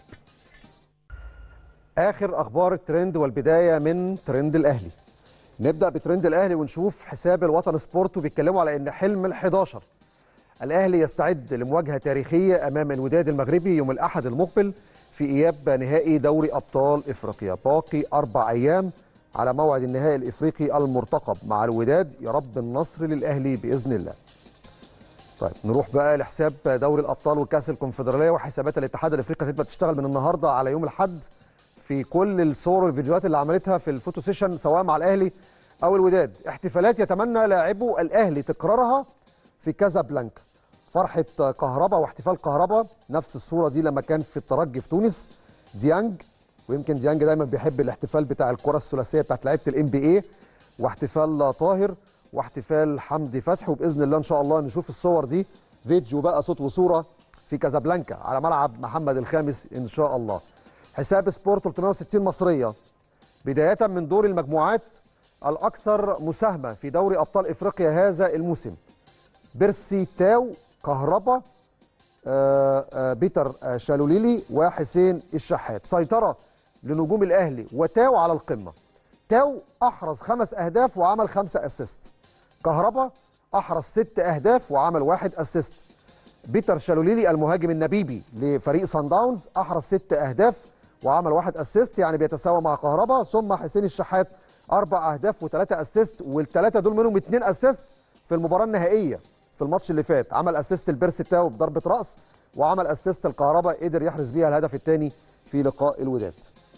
اخر اخبار الترند والبدايه من ترند الاهلي نبدا بترند الاهلي ونشوف حساب الوطن سبورت وبيتكلموا على ان حلم ال11 الاهلي يستعد لمواجهه تاريخيه امام الوداد المغربي يوم الاحد المقبل في اياب نهائي دوري ابطال افريقيا باقي اربع ايام على موعد النهائي الافريقي المرتقب مع الوداد يا رب النصر للاهلي باذن الله طيب نروح بقى لحساب دوري الابطال وكاس الكونفدراليه وحسابات الاتحاد الافريقي هتبقى تشتغل من النهارده على يوم الاحد في كل الصور والفيديوهات اللي عملتها في الفوتو سيشن سواء مع الاهلي او الوداد احتفالات يتمنى لاعبو الاهلي تكرارها في كازابلانكا فرحه كهربا واحتفال كهربا نفس الصوره دي لما كان في الترجي في تونس ديانج ويمكن ديانج دايما بيحب الاحتفال بتاع الكره الثلاثيه بتاعت لعيبه الام بي اي واحتفال طاهر واحتفال حمدي فتحي وباذن الله ان شاء الله نشوف الصور دي فيديو بقى صوت وصوره في كازابلانكا على ملعب محمد الخامس ان شاء الله حساب سبورت 360 مصريه بدايه من دور المجموعات الاكثر مساهمه في دوري ابطال افريقيا هذا الموسم بيرسي تاو كهربا آآ آآ بيتر آآ شالوليلي وحسين الشحات سيطره لنجوم الاهلي وتاو على القمه تاو احرز خمس اهداف وعمل خمسه اسيست كهربا احرز ست اهداف وعمل واحد اسيست بيتر شالوليلي المهاجم النبيبي لفريق سان داونز احرز ست اهداف وعمل واحد اسيست يعني بيتساوى مع كهربا ثم حسين الشحات اربع اهداف وثلاثه اسيست والثلاثه دول منهم اثنين اسيست في المباراه النهائيه في الماتش اللي فات عمل اسيست البيرسي تاو بضربه راس وعمل اسيست الكهربا قدر يحرز بيها الهدف الثاني في لقاء الوداد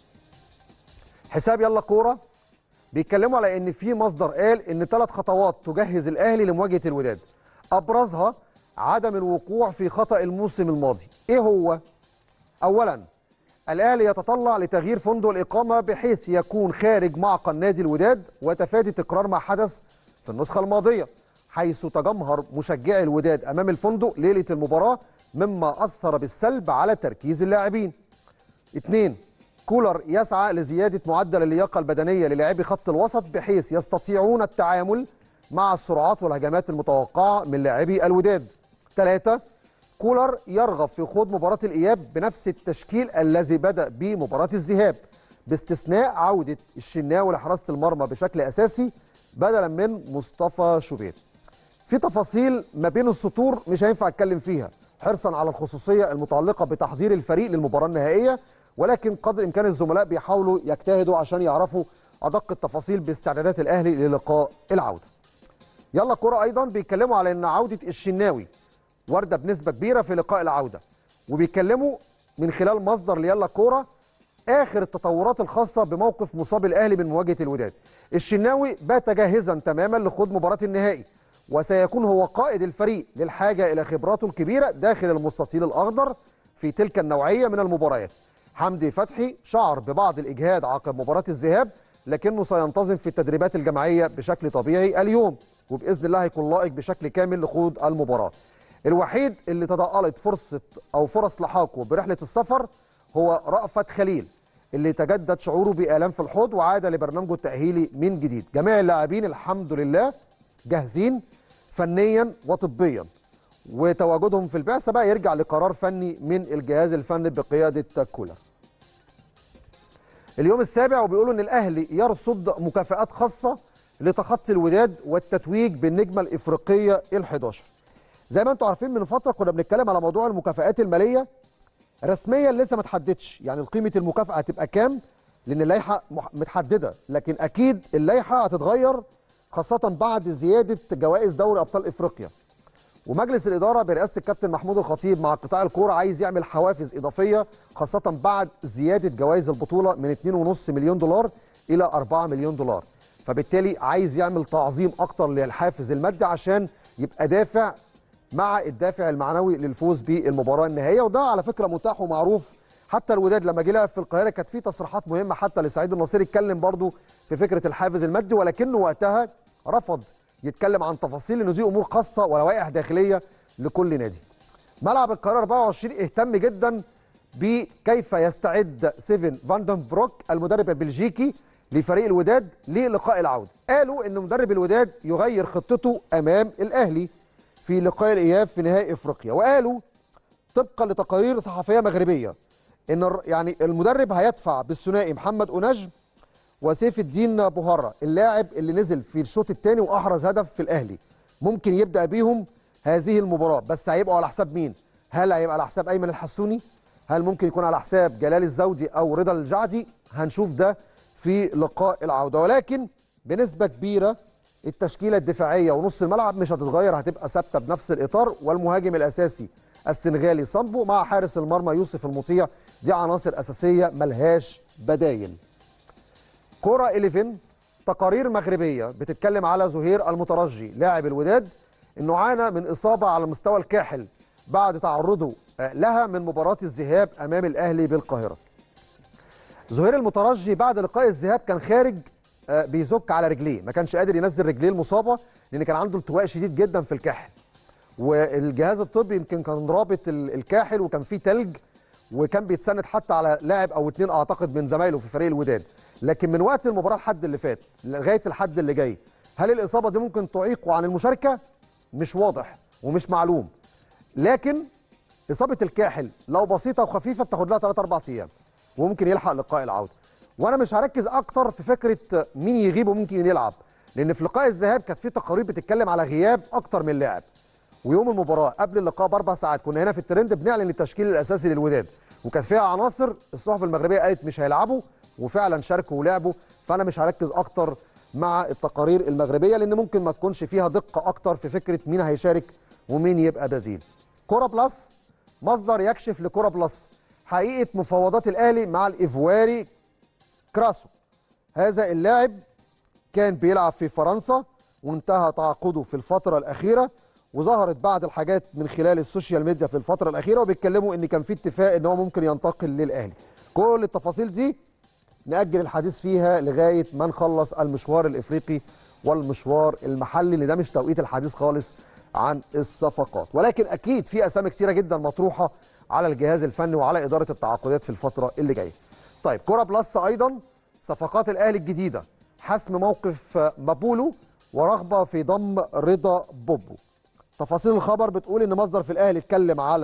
حساب يلا كوره بيتكلموا على ان في مصدر قال ان ثلاث خطوات تجهز الاهلي لمواجهه الوداد ابرزها عدم الوقوع في خطا الموسم الماضي ايه هو اولا الاهلي يتطلع لتغيير فندق الاقامه بحيث يكون خارج معقل نادي الوداد وتفادي تكرار ما حدث في النسخه الماضيه حيث تجمهر مشجعي الوداد امام الفندق ليله المباراه مما اثر بالسلب على تركيز اللاعبين. اثنين كولر يسعى لزياده معدل اللياقه البدنيه للاعبي خط الوسط بحيث يستطيعون التعامل مع السرعات والهجمات المتوقعه من لاعبي الوداد. ثلاثه كولر يرغب في خوض مباراه الاياب بنفس التشكيل الذي بدا به مباراه الذهاب باستثناء عوده الشناوي لحراسه المرمى بشكل اساسي بدلا من مصطفى شوبير في تفاصيل ما بين السطور مش هينفع اتكلم فيها حرصا على الخصوصيه المتعلقه بتحضير الفريق للمباراه النهائيه ولكن قدر الامكان الزملاء بيحاولوا يجتهدوا عشان يعرفوا ادق التفاصيل باستعدادات الاهلي للقاء العوده. يلا كرة ايضا بيتكلموا على ان عوده الشناوي وارده بنسبه كبيره في لقاء العوده وبيتكلموا من خلال مصدر ليلا كوره اخر التطورات الخاصه بموقف مصاب الاهلي من مواجهه الوداد. الشناوي بات جاهزا تماما لخوض مباراه النهائي وسيكون هو قائد الفريق للحاجه الى خبراته الكبيره داخل المستطيل الاخضر في تلك النوعيه من المباريات. حمدي فتحي شعر ببعض الاجهاد عقب مباراه الذهاب لكنه سينتظم في التدريبات الجماعيه بشكل طبيعي اليوم وباذن الله هيكون لائق بشكل كامل لخوض المباراه. الوحيد اللي تضاءلت فرصه او فرص لحاقه برحله السفر هو رأفت خليل اللي تجدد شعوره بآلام في الحوض وعاد لبرنامجه التأهيلي من جديد. جميع اللاعبين الحمد لله جاهزين فنيا وطبيا وتواجدهم في البعثه بقى يرجع لقرار فني من الجهاز الفني بقياده كولر. اليوم السابع وبيقولوا ان الاهلي يرصد مكافآت خاصه لتخطي الوداد والتتويج بالنجمه الافريقيه ال11. زي ما انتم عارفين من فتره كنا بنتكلم على موضوع المكافآت الماليه رسميا لسه ما تحددش يعني قيمه المكافاه هتبقى كام لان اللائحه متحدده لكن اكيد اللائحه هتتغير خاصه بعد زياده جوائز دوري ابطال افريقيا. ومجلس الاداره برئاسه الكابتن محمود الخطيب مع قطاع الكوره عايز يعمل حوافز اضافيه خاصه بعد زياده جوائز البطوله من 2.5 مليون دولار الى 4 مليون دولار فبالتالي عايز يعمل تعظيم اكتر للحافز المادي عشان يبقى دافع مع الدافع المعنوي للفوز بالمباراه النهائيه وده على فكره متاح ومعروف حتى الوداد لما جه لعب في القاهره كانت في تصريحات مهمه حتى لسعيد النصيري اتكلم برضو في فكره الحافز المادي ولكنه وقتها رفض يتكلم عن تفاصيل انه دي امور خاصه ولوائح داخليه لكل نادي. ملعب القاهره 24 اهتم جدا بكيف يستعد سيفن فاندن بروك المدرب البلجيكي لفريق الوداد للقاء العوده. قالوا ان مدرب الوداد يغير خطته امام الاهلي في لقاء الاياب في نهائي افريقيا وقالوا طبقا لتقارير صحفيه مغربيه ان يعني المدرب هيدفع بالثنائي محمد اوناج وسيف الدين بوهره اللاعب اللي نزل في الشوط الثاني واحرز هدف في الاهلي ممكن يبدا بيهم هذه المباراه بس هيبقوا على حساب مين هل هيبقى على حساب ايمن الحسوني هل ممكن يكون على حساب جلال الزودي او رضا الجعدي هنشوف ده في لقاء العوده ولكن بنسبه كبيره التشكيله الدفاعيه ونص الملعب مش هتتغير هتبقى ثابته بنفس الاطار والمهاجم الاساسي السنغالي صامبو مع حارس المرمى يوسف المطيع دي عناصر اساسيه ملهاش بدايل كرة 11 تقارير مغربية بتتكلم على زهير المترجي لاعب الوداد انه عانى من اصابة على مستوى الكاحل بعد تعرضه لها من مباراة الذهاب امام الاهلي بالقاهرة. زهير المترجي بعد لقاء الذهاب كان خارج بيزك على رجليه، ما كانش قادر ينزل رجليه المصابة لان كان عنده التواء شديد جدا في الكاحل. والجهاز الطبي يمكن كان رابط الكاحل وكان فيه تلج وكان بيتسند حتى على لاعب او اتنين اعتقد من زمايله في فريق الوداد. لكن من وقت المباراه الحد اللي فات لغايه الحد اللي جاي هل الاصابه دي ممكن تعيقه عن المشاركه مش واضح ومش معلوم لكن اصابه الكاحل لو بسيطه وخفيفه بتاخد لها 3 4 ايام وممكن يلحق لقاء العوده وانا مش هركز اكتر في فكره مين يغيب وممكن يلعب لان في لقاء الذهاب كانت في تقارير بتتكلم على غياب اكتر من لاعب ويوم المباراه قبل اللقاء باربع ساعات كنا هنا في الترند بنعلن التشكيل الاساسي للوداد وكان فيها عناصر الصحف المغربيه قالت مش هيلعبوا وفعلا شاركوا ولعبوا فانا مش هركز اكتر مع التقارير المغربيه لان ممكن ما تكونش فيها دقه اكتر في فكره مين هيشارك ومين يبقى بديل. كوره بلس مصدر يكشف لكوره بلس حقيقه مفاوضات الاهلي مع الايفواري كراسو. هذا اللاعب كان بيلعب في فرنسا وانتهى تعاقده في الفتره الاخيره وظهرت بعض الحاجات من خلال السوشيال ميديا في الفتره الاخيره وبيتكلموا ان كان في اتفاق ان هو ممكن ينتقل للاهلي. كل التفاصيل دي نأجل الحديث فيها لغاية ما نخلص المشوار الإفريقي والمشوار المحلي اللي ده مش توقيت الحديث خالص عن الصفقات ولكن أكيد في أسامي كتيرة جدا مطروحة على الجهاز الفني وعلى إدارة التعاقدات في الفترة اللي جاية طيب كرة بلس أيضا صفقات الأهلي الجديدة حسم موقف مابولو ورغبة في ضم رضا بوبو تفاصيل الخبر بتقول ان مصدر في الاهلي اتكلم على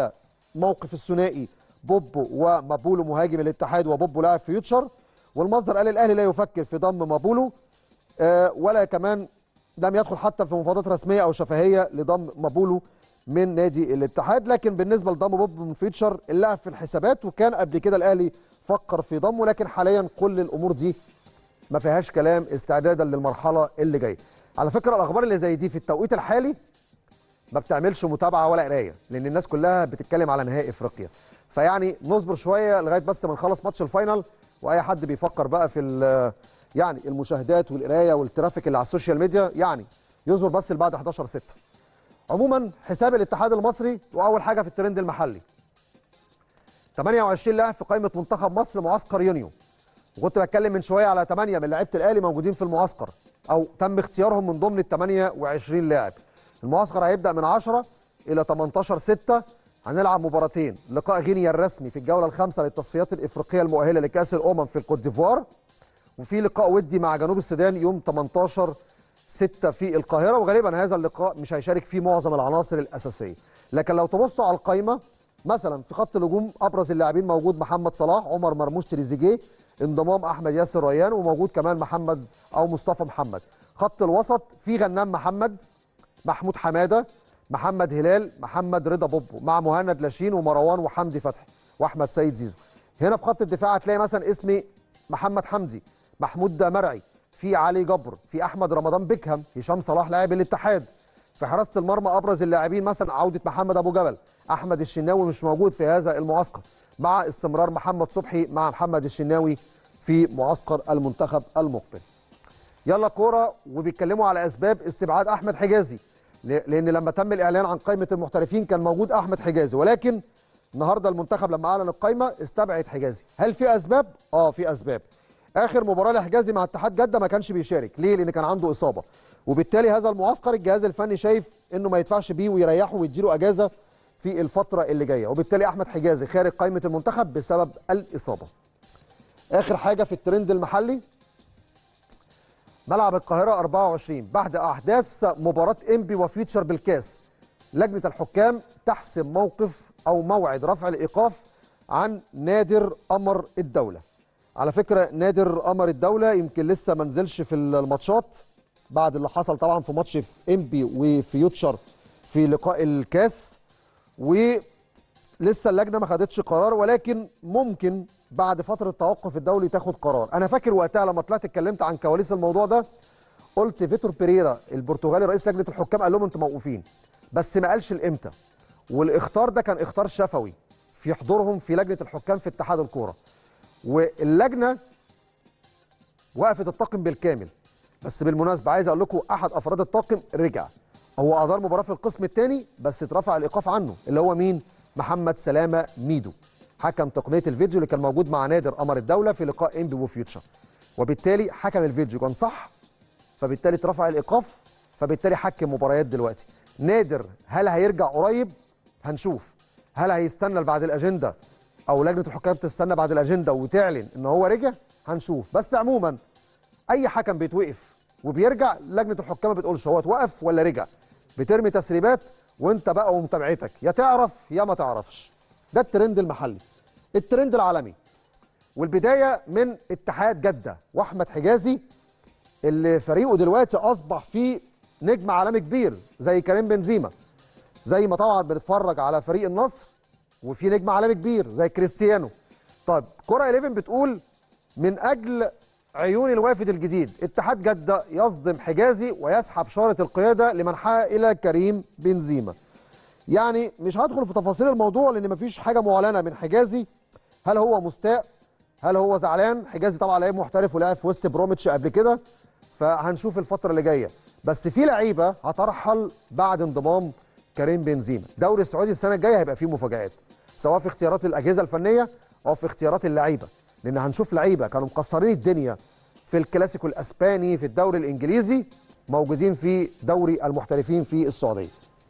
موقف الثنائي بوبو ومابولو مهاجم الاتحاد وبوبو لاعب فيوتشر والمصدر قال الاهلي لا يفكر في ضم مابولو آه، ولا كمان لم يدخل حتى في مفاوضات رسميه او شفهيه لضم مابولو من نادي الاتحاد لكن بالنسبه لضم بوب من فيوتشر اللاعب في الحسابات وكان قبل كده الاهلي فكر في ضمه لكن حاليا كل الامور دي ما فيهاش كلام استعدادا للمرحله اللي جايه على فكره الاخبار اللي زي دي في التوقيت الحالي ما بتعملش متابعه ولا قرايه لان الناس كلها بتتكلم على نهائي افريقيا فيعني نصبر شويه لغايه بس ما نخلص ماتش الفاينل واي حد بيفكر بقى في ال- يعني المشاهدات والقرايه والترافيك اللي على السوشيال ميديا يعني يصبر بس لبعد 11 6 عموما حساب الاتحاد المصري واول حاجه في الترند المحلي 28 لاعب في قائمه منتخب مصر معسكر يونيو وكنت بتكلم من شويه على 8 من لعيبه الاهلي موجودين في المعسكر او تم اختيارهم من ضمن ال 28 لاعب المعسكر هيبدا من 10 الى 18 6 هنلعب مباراتين لقاء غينيا الرسمي في الجوله الخامسه للتصفيات الافريقيه المؤهله لكاس الامم في الكوت ديفوار وفي لقاء ودي مع جنوب السودان يوم 18 6 في القاهره وغالبا هذا اللقاء مش هيشارك فيه معظم العناصر الاساسيه لكن لو تبصوا على القائمه مثلا في خط الهجوم ابرز اللاعبين موجود محمد صلاح عمر مرموش تريزيجيه انضمام احمد ياسر ريان وموجود كمان محمد او مصطفى محمد خط الوسط في غنام محمد محمود حماده محمد هلال محمد رضا بوبو مع مهند لاشين ومروان وحمدي فتحي واحمد سيد زيزو هنا في خط الدفاع هتلاقي مثلا اسم محمد حمدي محمود مرعي في علي جبر في احمد رمضان بيكهام هشام صلاح لاعب الاتحاد في حراسه المرمى ابرز اللاعبين مثلا عوده محمد ابو جبل احمد الشناوي مش موجود في هذا المعسكر مع استمرار محمد صبحي مع محمد الشناوي في معسكر المنتخب المقبل يلا كوره وبيتكلموا على اسباب استبعاد احمد حجازي ل- لان لما تم الاعلان عن قائمه المحترفين كان موجود احمد حجازي ولكن النهارده المنتخب لما اعلن القائمه استبعد حجازي هل في اسباب اه في اسباب اخر مباراه لحجازي مع اتحاد جده ما كانش بيشارك ليه لان كان عنده اصابه وبالتالي هذا المعسكر الجهاز الفني شايف انه ما يدفعش بيه ويريحه ويديله اجازه في الفتره اللي جايه وبالتالي احمد حجازي خارج قائمه المنتخب بسبب الاصابه اخر حاجه في الترند المحلي ملعب القاهرة 24 بعد أحداث مباراة إنبي وفيوتشر بالكاس لجنة الحكام تحسم موقف أو موعد رفع الإيقاف عن نادر أمر الدولة على فكرة نادر أمر الدولة يمكن لسه ما نزلش في الماتشات بعد اللي حصل طبعا في ماتش في إنبي وفيوتشر في لقاء الكاس ولسه اللجنة ما خدتش قرار ولكن ممكن بعد فترة توقف الدولي تاخد قرار أنا فاكر وقتها لما طلعت اتكلمت عن كواليس الموضوع ده قلت فيتور بيريرا البرتغالي رئيس لجنة الحكام قال لهم انتوا موقوفين بس ما قالش الامتى والاختار ده كان اختار شفوي في حضورهم في لجنة الحكام في اتحاد الكورة واللجنة وقفت الطاقم بالكامل بس بالمناسبة عايز اقول لكم احد افراد الطاقم رجع هو ادار مباراة في القسم الثاني بس اترفع الايقاف عنه اللي هو مين محمد سلامة ميدو حكم تقنيه الفيديو اللي كان موجود مع نادر قمر الدوله في لقاء انبي وفيوتشر وبالتالي حكم الفيديو كان صح فبالتالي اترفع الايقاف فبالتالي حكم مباريات دلوقتي نادر هل هيرجع قريب هنشوف هل هيستنى بعد الاجنده او لجنه الحكام تستنى بعد الاجنده وتعلن ان هو رجع هنشوف بس عموما اي حكم بيتوقف وبيرجع لجنه الحكام ما بتقولش هو اتوقف ولا رجع بترمي تسريبات وانت بقى ومتابعتك يا تعرف يا ما تعرفش ده الترند المحلي الترند العالمي والبدايه من اتحاد جده واحمد حجازي اللي فريقه دلوقتي اصبح فيه نجم عالمي كبير زي كريم بنزيما زي ما طبعا بنتفرج على فريق النصر وفي نجم عالمي كبير زي كريستيانو طيب كره 11 بتقول من اجل عيون الوافد الجديد اتحاد جده يصدم حجازي ويسحب شاره القياده لمنحها الى كريم بنزيما يعني مش هدخل في تفاصيل الموضوع لان مفيش حاجه معلنه من حجازي هل هو مستاء هل هو زعلان حجازي طبعا لعيب محترف ولعب في وسط بروميتش قبل كده فهنشوف الفتره اللي جايه بس في لعيبه هترحل بعد انضمام كريم بنزيما الدوري السعودي السنه الجايه هيبقى فيه مفاجات سواء في اختيارات الاجهزه الفنيه او في اختيارات اللعيبه لان هنشوف لعيبه كانوا مكسرين الدنيا في الكلاسيكو الاسباني في الدوري الانجليزي موجودين في دوري المحترفين في السعوديه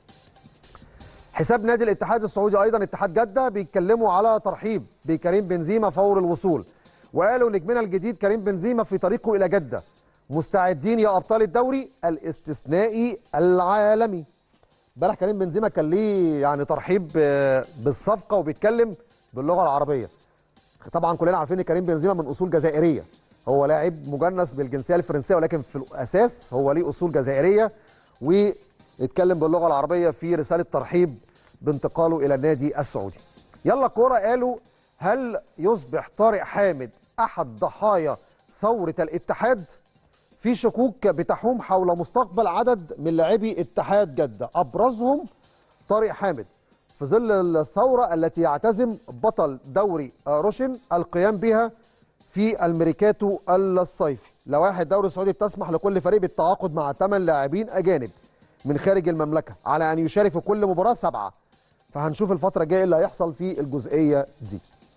حساب نادي الاتحاد السعودي ايضا اتحاد جده بيتكلموا على ترحيب بكريم بنزيما فور الوصول وقالوا نجمنا الجديد كريم بنزيما في طريقه الى جده مستعدين يا ابطال الدوري الاستثنائي العالمي امبارح كريم بنزيما كان ليه يعني ترحيب آه، بالصفقه وبيتكلم باللغه العربيه طبعا كلنا عارفين ان كريم بنزيما من اصول جزائريه هو لاعب مجنس بالجنسيه الفرنسيه ولكن في الاساس هو ليه اصول جزائريه واتكلم باللغه العربيه في رساله ترحيب بانتقاله الى النادي السعودي يلا كوره قالوا هل يصبح طارق حامد احد ضحايا ثوره الاتحاد في شكوك بتحوم حول مستقبل عدد من لاعبي اتحاد جده ابرزهم طارق حامد في ظل الثوره التي يعتزم بطل دوري روشن القيام بها في الميريكاتو الصيفي لوائح الدوري السعودي بتسمح لكل فريق بالتعاقد مع ثمان لاعبين اجانب من خارج المملكه على ان يشارك في كل مباراه سبعه فهنشوف الفتره الجايه إيه اللي هيحصل في الجزئيه دي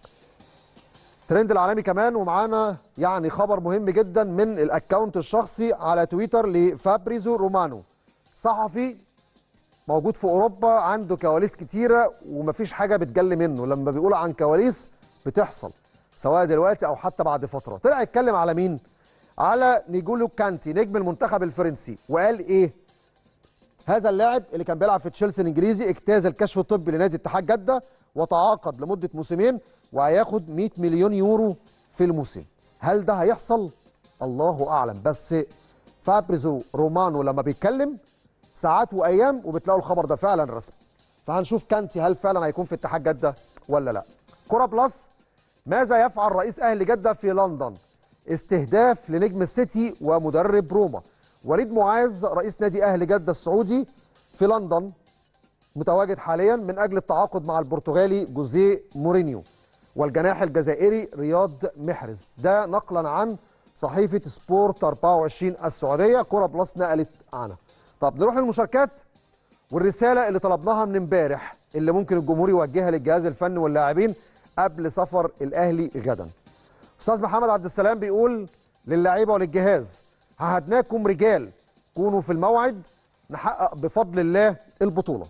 ترند العالمي كمان ومعانا يعني خبر مهم جدا من الاكونت الشخصي على تويتر لفابريزو رومانو صحفي موجود في اوروبا عنده كواليس كتيره ومفيش حاجه بتجلي منه لما بيقول عن كواليس بتحصل سواء دلوقتي او حتى بعد فتره طلع يتكلم على مين على نيجولو كانتي نجم المنتخب الفرنسي وقال ايه هذا اللاعب اللي كان بيلعب في تشيلسي الانجليزي اجتاز الكشف الطبي لنادي اتحاد جده وتعاقد لمده موسمين وهياخد 100 مليون يورو في الموسم هل ده هيحصل الله اعلم بس فابريزو رومانو لما بيتكلم ساعات وايام وبتلاقوا الخبر ده فعلا رسمي فهنشوف كانتي هل فعلا هيكون في اتحاد جده ولا لا كره بلس ماذا يفعل رئيس اهل جده في لندن استهداف لنجم السيتي ومدرب روما وليد معاذ رئيس نادي اهل جده السعودي في لندن متواجد حاليا من اجل التعاقد مع البرتغالي جوزيه مورينيو والجناح الجزائري رياض محرز ده نقلا عن صحيفه سبورت 24 السعوديه كره بلس نقلت عنها طب نروح للمشاركات والرساله اللي طلبناها من امبارح اللي ممكن الجمهور يوجهها للجهاز الفني واللاعبين قبل سفر الاهلي غدا استاذ محمد عبد السلام بيقول للاعيبه وللجهاز عهدناكم رجال كونوا في الموعد نحقق بفضل الله البطوله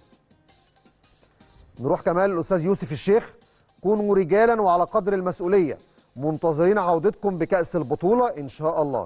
نروح كمان للاستاذ يوسف الشيخ كونوا رجالا وعلى قدر المسؤوليه منتظرين عودتكم بكاس البطوله ان شاء الله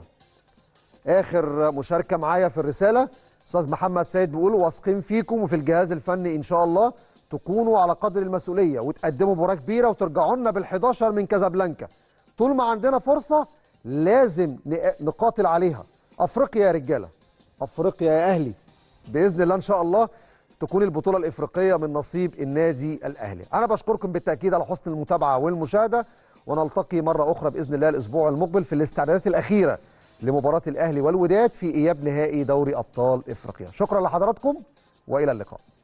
اخر مشاركه معايا في الرساله استاذ محمد سيد بيقول واثقين فيكم وفي الجهاز الفني ان شاء الله تكونوا على قدر المسؤوليه وتقدموا مباراه كبيره وترجعوا لنا بال11 من كازابلانكا طول ما عندنا فرصه لازم نقاتل عليها افريقيا يا رجاله افريقيا يا اهلي باذن الله ان شاء الله تكون البطوله الافريقيه من نصيب النادي الاهلي انا بشكركم بالتاكيد على حسن المتابعه والمشاهده ونلتقي مره اخرى باذن الله الاسبوع المقبل في الاستعدادات الاخيره لمباراه الاهلي والوداد في اياب نهائي دوري ابطال افريقيا شكرا لحضراتكم والى اللقاء